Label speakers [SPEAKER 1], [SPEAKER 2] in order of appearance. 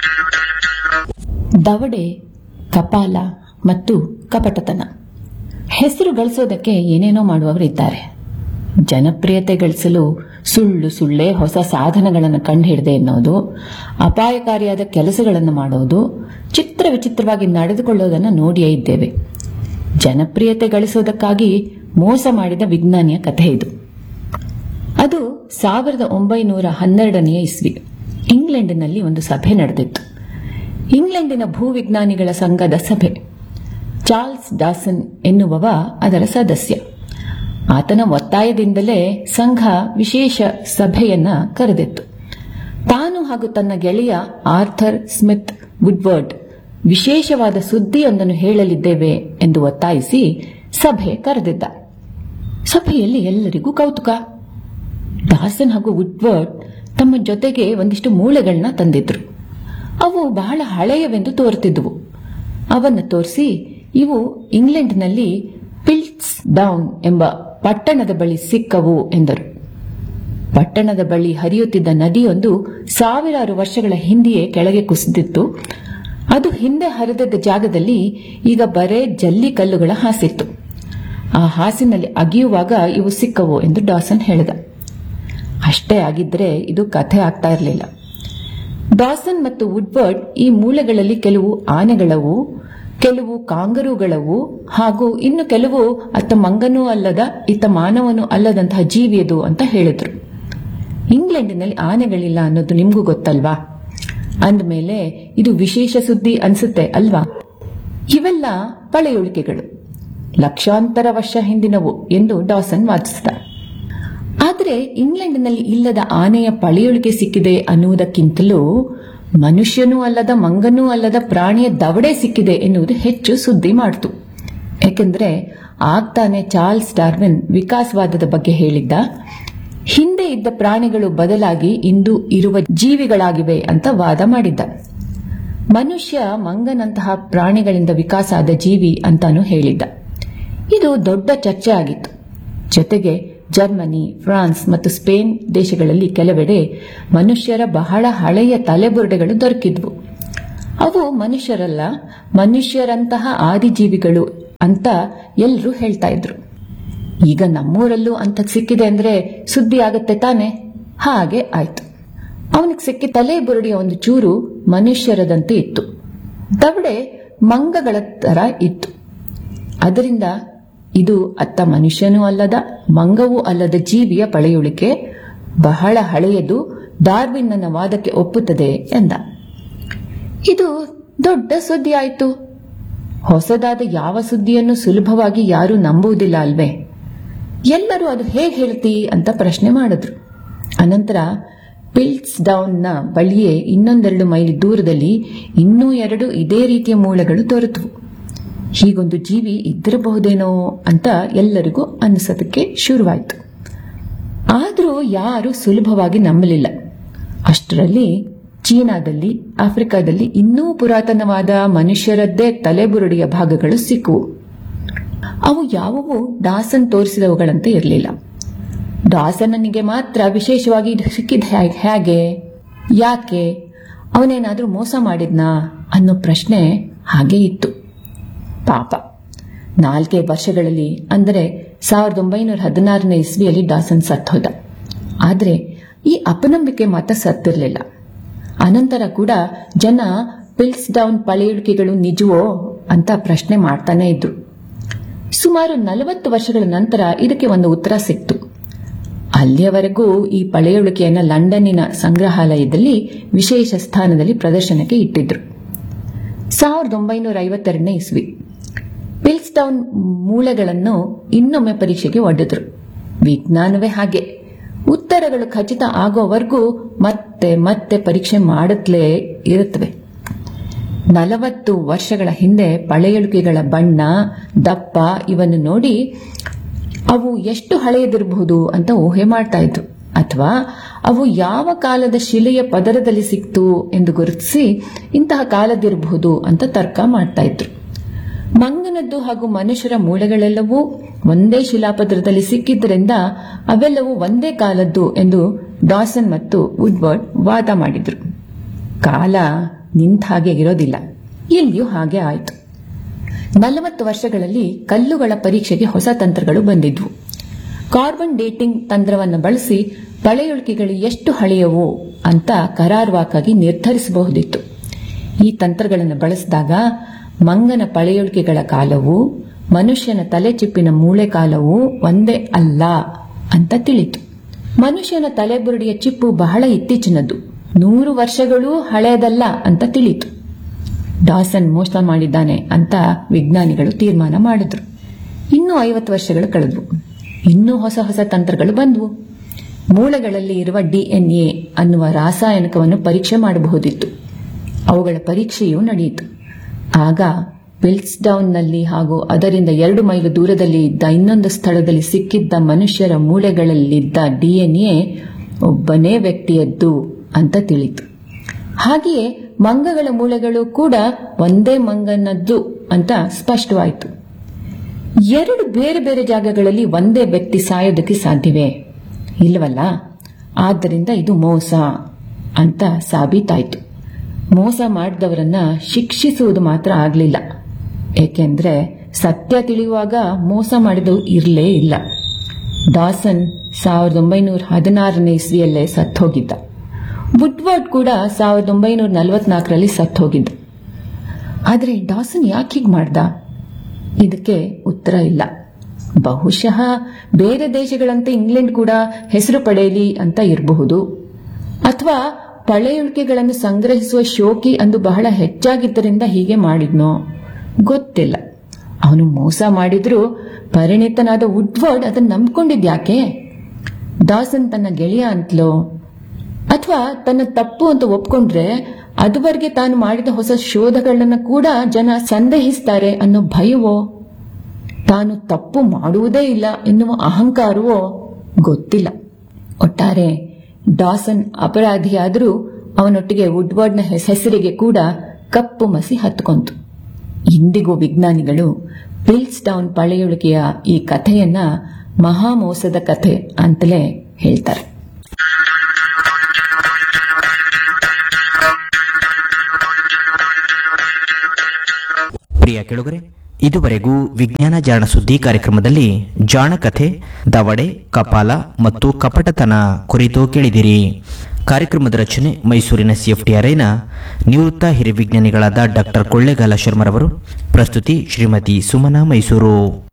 [SPEAKER 1] ದವಡೆ ಕಪಾಲ ಮತ್ತು ಕಪಟತನ ಹೆಸರು ಗಳಿಸೋದಕ್ಕೆ ಏನೇನೋ ಮಾಡುವವರಿದ್ದಾರೆ ಜನಪ್ರಿಯತೆ ಗಳಿಸಲು ಸುಳ್ಳು ಸುಳ್ಳೆ ಹೊಸ ಸಾಧನಗಳನ್ನು ಕಂಡುಹಿಡದೆ ಎನ್ನುವುದು ಅಪಾಯಕಾರಿಯಾದ ಕೆಲಸಗಳನ್ನು ಮಾಡೋದು ಚಿತ್ರ ವಿಚಿತ್ರವಾಗಿ ನಡೆದುಕೊಳ್ಳೋದನ್ನು ನೋಡಿಯೇ ಇದ್ದೇವೆ ಜನಪ್ರಿಯತೆ ಗಳಿಸೋದಕ್ಕಾಗಿ ಮೋಸ ಮಾಡಿದ ವಿಜ್ಞಾನಿಯ ಕಥೆ ಇದು ಅದು ಸಾವಿರದ ಒಂಬೈನೂರ ಹನ್ನೆರಡನೆಯ ಇಸ್ವಿ ಇಂಗ್ಲೆಂಡಿನಲ್ಲಿ ಒಂದು ಸಭೆ ನಡೆದಿತ್ತು ಇಂಗ್ಲೆಂಡಿನ ಭೂವಿಜ್ಞಾನಿಗಳ ಸಂಘದ ಸಭೆ ಚಾರ್ಲ್ಸ್ ಡಾಸನ್ ಎನ್ನುವವ ಅದರ ಸದಸ್ಯ ಆತನ ಒತ್ತಾಯದಿಂದಲೇ ಸಂಘ ವಿಶೇಷ ಸಭೆಯನ್ನ ಕರೆದಿತ್ತು ತಾನು ಹಾಗೂ ತನ್ನ ಗೆಳೆಯ ಆರ್ಥರ್ ಸ್ಮಿತ್ ವುಡ್ವರ್ಡ್ ವಿಶೇಷವಾದ ಸುದ್ದಿಯೊಂದನ್ನು ಹೇಳಲಿದ್ದೇವೆ ಎಂದು ಒತ್ತಾಯಿಸಿ ಸಭೆ ಕರೆದಿದ್ದ ಸಭೆಯಲ್ಲಿ ಎಲ್ಲರಿಗೂ ಕೌತುಕ ಡಾಸನ್ ಹಾಗೂ ವುಡ್ವರ್ಡ್ ತಮ್ಮ ಜೊತೆಗೆ ಒಂದಿಷ್ಟು ಮೂಳೆಗಳನ್ನ ತಂದಿದ್ರು ಅವು ಬಹಳ ಹಳೆಯವೆಂದು ತೋರುತ್ತಿದ್ದುವು ಅವನ್ನ ತೋರಿಸಿ ಇವು ಇಂಗ್ಲೆಂಡ್ನಲ್ಲಿ ಪಿಲ್ಟ್ಸ್ ಡೌನ್ ಎಂಬ ಪಟ್ಟಣದ ಬಳಿ ಸಿಕ್ಕವು ಎಂದರು ಪಟ್ಟಣದ ಬಳಿ ಹರಿಯುತ್ತಿದ್ದ ನದಿಯೊಂದು ಸಾವಿರಾರು ವರ್ಷಗಳ ಹಿಂದೆಯೇ ಕೆಳಗೆ ಕುಸಿದಿತ್ತು ಅದು ಹಿಂದೆ ಹರಿದಿದ್ದ ಜಾಗದಲ್ಲಿ ಈಗ ಬರೇ ಜಲ್ಲಿ ಕಲ್ಲುಗಳ ಹಾಸಿತ್ತು ಆ ಹಾಸಿನಲ್ಲಿ ಅಗಿಯುವಾಗ ಇವು ಸಿಕ್ಕವು ಎಂದು ಡಾಸನ್ ಹೇಳಿದ ಅಷ್ಟೇ ಆಗಿದ್ರೆ ಇದು ಕಥೆ ಆಗ್ತಾ ಇರಲಿಲ್ಲ ಡಾಸನ್ ಮತ್ತು ವುಡ್ವರ್ಡ್ ಈ ಮೂಳೆಗಳಲ್ಲಿ ಕೆಲವು ಆನೆಗಳವು ಕೆಲವು ಕಾಂಗರುಗಳವು ಹಾಗೂ ಇನ್ನು ಕೆಲವು ಅತ್ತ ಮಂಗನೂ ಅಲ್ಲದ ಇತ್ತ ಮಾನವನೂ ಅಲ್ಲದಂತಹ ಜೀವಿಯದು ಅಂತ ಹೇಳಿದ್ರು ಇಂಗ್ಲೆಂಡಿನಲ್ಲಿ ಆನೆಗಳಿಲ್ಲ ಅನ್ನೋದು ನಿಮ್ಗೂ ಗೊತ್ತಲ್ವಾ ಅಂದಮೇಲೆ ಇದು ವಿಶೇಷ ಸುದ್ದಿ ಅನ್ಸುತ್ತೆ ಅಲ್ವಾ ಇವೆಲ್ಲ ಪಳೆಯುಳಿಕೆಗಳು ಲಕ್ಷಾಂತರ ವರ್ಷ ಹಿಂದಿನವು ಎಂದು ಡಾಸನ್ ವಾದಿಸಿದ ಆದರೆ ಇಂಗ್ಲೆಂಡಿನಲ್ಲಿ ಇಲ್ಲದ ಆನೆಯ ಪಳೆಯುಳಿಕೆ ಸಿಕ್ಕಿದೆ ಅನ್ನುವುದಕ್ಕಿಂತಲೂ ಮನುಷ್ಯನೂ ಅಲ್ಲದ ಮಂಗನೂ ಅಲ್ಲದ ಪ್ರಾಣಿಯ ದವಡೆ ಸಿಕ್ಕಿದೆ ಎನ್ನುವುದು ಹೆಚ್ಚು ಸುದ್ದಿ ಮಾಡಿತು ಯಾಕೆಂದ್ರೆ ಆಗ್ತಾನೆ ಚಾರ್ಲ್ಸ್ ಡಾರ್ವಿನ್ ವಿಕಾಸವಾದದ ಬಗ್ಗೆ ಹೇಳಿದ್ದ ಹಿಂದೆ ಇದ್ದ ಪ್ರಾಣಿಗಳು ಬದಲಾಗಿ ಇಂದು ಇರುವ ಜೀವಿಗಳಾಗಿವೆ ಅಂತ ವಾದ ಮಾಡಿದ್ದ ಮನುಷ್ಯ ಮಂಗನಂತಹ ಪ್ರಾಣಿಗಳಿಂದ ವಿಕಾಸ ಆದ ಜೀವಿ ಅಂತಾನು ಹೇಳಿದ್ದ ಇದು ದೊಡ್ಡ ಚರ್ಚೆ ಆಗಿತ್ತು ಜೊತೆಗೆ ಜರ್ಮನಿ ಫ್ರಾನ್ಸ್ ಮತ್ತು ಸ್ಪೇನ್ ದೇಶಗಳಲ್ಲಿ ಕೆಲವೆಡೆ ಮನುಷ್ಯರ ಬಹಳ ಹಳೆಯ ತಲೆಬುರುಡೆಗಳು ದೊರಕಿದ್ವು ಅವು ಮನುಷ್ಯರಲ್ಲ ಮನುಷ್ಯರಂತಹ ಆದಿಜೀವಿಗಳು ಅಂತ ಎಲ್ಲರೂ ಹೇಳ್ತಾ ಇದ್ರು ಈಗ ನಮ್ಮೂರಲ್ಲೂ ಅಂತ ಸಿಕ್ಕಿದೆ ಅಂದ್ರೆ ಸುದ್ದಿ ಆಗತ್ತೆ ತಾನೆ ಹಾಗೆ ಆಯ್ತು ಅವನಿಗೆ ಸಿಕ್ಕಿ ತಲೆ ಬುರುಡಿಯ ಒಂದು ಚೂರು ಮನುಷ್ಯರದಂತೆ ಇತ್ತು ದವಡೆ ಮಂಗಗಳ ತರ ಇತ್ತು ಅದರಿಂದ ಇದು ಅತ್ತ ಮನುಷ್ಯನೂ ಅಲ್ಲದ ಮಂಗವೂ ಅಲ್ಲದ ಜೀವಿಯ ಪಳೆಯುಳಿಕೆ ಬಹಳ ಹಳೆಯದು ಡಾರ್ವಿನ್ನನ ವಾದಕ್ಕೆ ಒಪ್ಪುತ್ತದೆ ಎಂದ ಇದು ದೊಡ್ಡ ಸುದ್ದಿ ಆಯಿತು ಹೊಸದಾದ ಯಾವ ಸುದ್ದಿಯನ್ನು ಸುಲಭವಾಗಿ ಯಾರೂ ನಂಬುವುದಿಲ್ಲ ಅಲ್ವೇ ಎಲ್ಲರೂ ಅದು ಹೇಗೆ ಹೇಳ್ತಿ ಅಂತ ಪ್ರಶ್ನೆ ಮಾಡಿದ್ರು ಅನಂತರ ಪಿಲ್ಟ್ಸ್ ಡೌನ್ನ ಬಳಿಯೇ ಇನ್ನೊಂದೆರಡು ಮೈಲಿ ದೂರದಲ್ಲಿ ಇನ್ನೂ ಎರಡು ಇದೇ ರೀತಿಯ ಮೂಳೆಗಳು ದೊರೆತವು ಹೀಗೊಂದು ಜೀವಿ ಇದ್ದಿರಬಹುದೇನೋ ಅಂತ ಎಲ್ಲರಿಗೂ ಅನಿಸೋದಕ್ಕೆ ಶುರುವಾಯಿತು ಆದರೂ ಯಾರು ಸುಲಭವಾಗಿ ನಂಬಲಿಲ್ಲ ಅಷ್ಟರಲ್ಲಿ ಚೀನಾದಲ್ಲಿ ಆಫ್ರಿಕಾದಲ್ಲಿ ಇನ್ನೂ ಪುರಾತನವಾದ ಮನುಷ್ಯರದ್ದೇ ತಲೆಬುರುಡಿಯ ಭಾಗಗಳು ಸಿಕ್ಕುವು ಅವು ಯಾವುವು ಡಾಸನ್ ತೋರಿಸಿದವುಗಳಂತೆ ಇರಲಿಲ್ಲ ಡಾಸನನಿಗೆ ಮಾತ್ರ ವಿಶೇಷವಾಗಿ ಇದು ಸಿಕ್ಕಿದ ಹೇಗೆ ಯಾಕೆ ಅವನೇನಾದ್ರೂ ಮೋಸ ಮಾಡಿದ್ನಾ ಅನ್ನೋ ಪ್ರಶ್ನೆ ಹಾಗೆ ಇತ್ತು ಪಾಪ ನಾಲ್ಕೇ ವರ್ಷಗಳಲ್ಲಿ ಅಂದರೆ ಸಾವಿರದ ಒಂಬೈನೂರ ಹದಿನಾರನೇ ಇಸ್ವಿಯಲ್ಲಿ ಡಾಸನ್ ಸತ್ತೋದ ಆದರೆ ಈ ಅಪನಂಬಿಕೆ ಮಾತ್ರ ಸತ್ತಿರಲಿಲ್ಲ ಅನಂತರ ಕೂಡ ಜನ ಪಿಲ್ಸ್ ಡೌನ್ ಪಳೆಯುಳಿಕೆಗಳು ನಿಜವೋ ಅಂತ ಪ್ರಶ್ನೆ ಮಾಡ್ತಾನೆ ಇದ್ರು ಸುಮಾರು ನಲವತ್ತು ವರ್ಷಗಳ ನಂತರ ಇದಕ್ಕೆ ಒಂದು ಉತ್ತರ ಸಿಕ್ತು ಅಲ್ಲಿಯವರೆಗೂ ಈ ಪಳೆಯುಳಿಕೆಯನ್ನು ಲಂಡನ್ನಿನ ಸಂಗ್ರಹಾಲಯದಲ್ಲಿ ವಿಶೇಷ ಸ್ಥಾನದಲ್ಲಿ ಪ್ರದರ್ಶನಕ್ಕೆ ಇಟ್ಟಿದ್ರು ಸಾವಿರದ ಒಂಬೈನೂರ ಐವತ್ತೆರಡನೇ ಇಸ್ವಿ ಪಿಲ್ಸ್ಡೌನ್ ಮೂಳೆಗಳನ್ನು ಇನ್ನೊಮ್ಮೆ ಪರೀಕ್ಷೆಗೆ ಒಡ್ಡಿದ್ರು ವಿಜ್ಞಾನವೇ ಹಾಗೆ ಉತ್ತರಗಳು ಖಚಿತ ಆಗೋವರೆಗೂ ಮತ್ತೆ ಮತ್ತೆ ಪರೀಕ್ಷೆ ಮಾಡುತ್ತಲೇ ಇರುತ್ತವೆ ನಲವತ್ತು ವರ್ಷಗಳ ಹಿಂದೆ ಪಳೆಯುಳಿಕೆಗಳ ಬಣ್ಣ ದಪ್ಪ ಇವನ್ನು ನೋಡಿ ಅವು ಎಷ್ಟು ಹಳೆಯದಿರಬಹುದು ಅಂತ ಊಹೆ ಮಾಡ್ತಾ ಇದ್ರು ಅಥವಾ ಅವು ಯಾವ ಕಾಲದ ಶಿಲೆಯ ಪದರದಲ್ಲಿ ಸಿಕ್ತು ಎಂದು ಗುರುತಿಸಿ ಇಂತಹ ಕಾಲದಿರಬಹುದು ಅಂತ ತರ್ಕ ಮಾಡ್ತಾ ಇದ್ರು ಮಂಗನದ್ದು ಹಾಗೂ ಮನುಷ್ಯರ ಮೂಳೆಗಳೆಲ್ಲವೂ ಒಂದೇ ಶಿಲಾಪದರದಲ್ಲಿ ಸಿಕ್ಕಿದ್ದರಿಂದ ಅವೆಲ್ಲವೂ ಒಂದೇ ಕಾಲದ್ದು ಎಂದು ಡಾಸನ್ ಮತ್ತು ವುಡ್ವರ್ಡ್ ವಾದ ಮಾಡಿದ್ರು ಕಾಲ ನಿಂತ ಹಾಗೆ ಇರೋದಿಲ್ಲ ಇಲ್ಲಿಯೂ ಹಾಗೆ ಆಯಿತು ನಲವತ್ತು ವರ್ಷಗಳಲ್ಲಿ ಕಲ್ಲುಗಳ ಪರೀಕ್ಷೆಗೆ ಹೊಸ ತಂತ್ರಗಳು ಬಂದಿದ್ವು ಕಾರ್ಬನ್ ಡೇಟಿಂಗ್ ತಂತ್ರವನ್ನು ಬಳಸಿ ಪಳೆಯುಳಿಕೆಗಳು ಎಷ್ಟು ಹಳೆಯವು ಅಂತ ಕರಾರುವಾಕಾಗಿ ನಿರ್ಧರಿಸಬಹುದಿತ್ತು ಈ ತಂತ್ರಗಳನ್ನು ಬಳಸಿದಾಗ ಮಂಗನ ಪಳೆಯುಳಿಕೆಗಳ ಕಾಲವು ಮನುಷ್ಯನ ತಲೆಚಿಪ್ಪಿನ ಮೂಳೆ ಕಾಲವು ಒಂದೇ ಅಲ್ಲ ಅಂತ ತಿಳಿತು ಮನುಷ್ಯನ ತಲೆಬುರುಡಿಯ ಚಿಪ್ಪು ಬಹಳ ಇತ್ತೀಚಿನದ್ದು ನೂರು ವರ್ಷಗಳೂ ಹಳೆಯದಲ್ಲ ಅಂತ ತಿಳಿತು ಡಾಸನ್ ಮೋಸ ಮಾಡಿದ್ದಾನೆ ಅಂತ ವಿಜ್ಞಾನಿಗಳು ತೀರ್ಮಾನ ಮಾಡಿದ್ರು ಇನ್ನೂ ಐವತ್ತು ವರ್ಷಗಳು ಕಳೆದ್ವು ಇನ್ನೂ ಹೊಸ ಹೊಸ ತಂತ್ರಗಳು ಬಂದವು ಮೂಳೆಗಳಲ್ಲಿ ಇರುವ ಡಿಎನ್ಎ ಅನ್ನುವ ರಾಸಾಯನಿಕವನ್ನು ಪರೀಕ್ಷೆ ಮಾಡಬಹುದಿತ್ತು ಅವುಗಳ ಪರೀಕ್ಷೆಯೂ ನಡೆಯಿತು ಆಗ ಪಿಲ್ಸ್ ಡೌನ್ನಲ್ಲಿ ಹಾಗೂ ಅದರಿಂದ ಎರಡು ಮೈಲು ದೂರದಲ್ಲಿ ಇದ್ದ ಇನ್ನೊಂದು ಸ್ಥಳದಲ್ಲಿ ಸಿಕ್ಕಿದ್ದ ಮನುಷ್ಯರ ಮೂಳೆಗಳಲ್ಲಿದ್ದ ಡಿಎನ್ಎ ಒಬ್ಬನೇ ವ್ಯಕ್ತಿಯದ್ದು ಅಂತ ತಿಳಿತು ಹಾಗೆಯೇ ಮಂಗಗಳ ಮೂಳೆಗಳು ಕೂಡ ಒಂದೇ ಮಂಗನದ್ದು ಅಂತ ಸ್ಪಷ್ಟವಾಯಿತು ಎರಡು ಬೇರೆ ಬೇರೆ ಜಾಗಗಳಲ್ಲಿ ಒಂದೇ ವ್ಯಕ್ತಿ ಸಾಯೋದಕ್ಕೆ ಸಾಧ್ಯವೇ ಇಲ್ಲವಲ್ಲ ಆದ್ದರಿಂದ ಇದು ಮೋಸ ಅಂತ ಸಾಬೀತಾಯಿತು ಮೋಸ ಮಾಡಿದವರನ್ನ ಶಿಕ್ಷಿಸುವುದು ಮಾತ್ರ ಆಗಲಿಲ್ಲ ಏಕೆಂದ್ರೆ ಸತ್ಯ ತಿಳಿಯುವಾಗ ಮೋಸ ಮಾಡಿದವು ಇರಲೇ ಇಲ್ಲ ಡಾಸನ್ ಸಾವಿರದ ಒಂಬೈನೂರ ಹದಿನಾರನೇ ಇಸ್ವಿಯಲ್ಲೇ ಸತ್ತೋಗಿದ್ದ ವುಡ್ವರ್ಡ್ ಕೂಡ ಸಾವಿರದ ಒಂಬೈನೂರ ನಲವತ್ನಾಲ್ಕರಲ್ಲಿ ಸತ್ತೋಗಿದ್ದ ಆದರೆ ಡಾಸನ್ ಯಾಕೆ ಹೀಗೆ ಮಾಡ್ದ ಇದಕ್ಕೆ ಉತ್ತರ ಇಲ್ಲ ಬಹುಶಃ ಬೇರೆ ದೇಶಗಳಂತೆ ಇಂಗ್ಲೆಂಡ್ ಕೂಡ ಹೆಸರು ಪಡೆಯಲಿ ಅಂತ ಇರಬಹುದು ಅಥವಾ ಪಳೆಯುಳಿಕೆಗಳನ್ನು ಸಂಗ್ರಹಿಸುವ ಶೋಕಿ ಅಂದು ಬಹಳ ಹೆಚ್ಚಾಗಿದ್ದರಿಂದ ಹೀಗೆ ಮಾಡಿದ್ನೋ ಗೊತ್ತಿಲ್ಲ ಅವನು ಮೋಸ ಮಾಡಿದ್ರೂ ಪರಿಣಿತನಾದ ವುಡ್ವರ್ಡ್ ಅದನ್ನ ನಂಬ್ಕೊಂಡಿದ್ಯಾಕೆ ಡಾಸನ್ ತನ್ನ ಗೆಳೆಯ ಅಂತಲೋ ಅಥವಾ ತನ್ನ ತಪ್ಪು ಅಂತ ಒಪ್ಕೊಂಡ್ರೆ ಅದುವರೆಗೆ ತಾನು ಮಾಡಿದ ಹೊಸ ಶೋಧಗಳನ್ನ ಕೂಡ ಜನ ಸಂದೇಹಿಸ್ತಾರೆ ಅನ್ನೋ ಭಯವೋ ತಾನು ತಪ್ಪು ಮಾಡುವುದೇ ಇಲ್ಲ ಎನ್ನುವ ಅಹಂಕಾರವೋ ಗೊತ್ತಿಲ್ಲ ಒಟ್ಟಾರೆ ಡಾಸನ್ ಅಪರಾಧಿಯಾದರೂ ಅವನೊಟ್ಟಿಗೆ ವುಡ್ವರ್ಡ್ನ ಹೆಸರಿಗೆ ಕೂಡ ಕಪ್ಪು ಮಸಿ ಹತ್ಕೊಂತು ಇಂದಿಗೂ ವಿಜ್ಞಾನಿಗಳು ಪಿಲ್ಸ್ ಡೌನ್ ಪಳೆಯುಳಿಕೆಯ ಈ ಕಥೆಯನ್ನ ಮಹಾಮೋಸದ ಕಥೆ ಅಂತಲೇ ಹೇಳ್ತಾರೆ
[SPEAKER 2] ಪ್ರಿಯ ಕೆಳುಗರೆ ಇದುವರೆಗೂ ವಿಜ್ಞಾನ ಜಾಣ ಸುದ್ದಿ ಕಾರ್ಯಕ್ರಮದಲ್ಲಿ ಜಾಣಕಥೆ ದವಡೆ ಕಪಾಲ ಮತ್ತು ಕಪಟತನ ಕುರಿತು ಕೇಳಿದಿರಿ ಕಾರ್ಯಕ್ರಮದ ರಚನೆ ಮೈಸೂರಿನ ಸಿಎಫ್ಟಿಆರ್ಐನ ನಿವೃತ್ತ ಹಿರಿಯ ವಿಜ್ಞಾನಿಗಳಾದ ಡಾಕ್ಟರ್ ಕೊಳ್ಳೇಗಾಲ ಶರ್ಮರವರು ಪ್ರಸ್ತುತಿ ಶ್ರೀಮತಿ ಸುಮನಾ ಮೈಸೂರು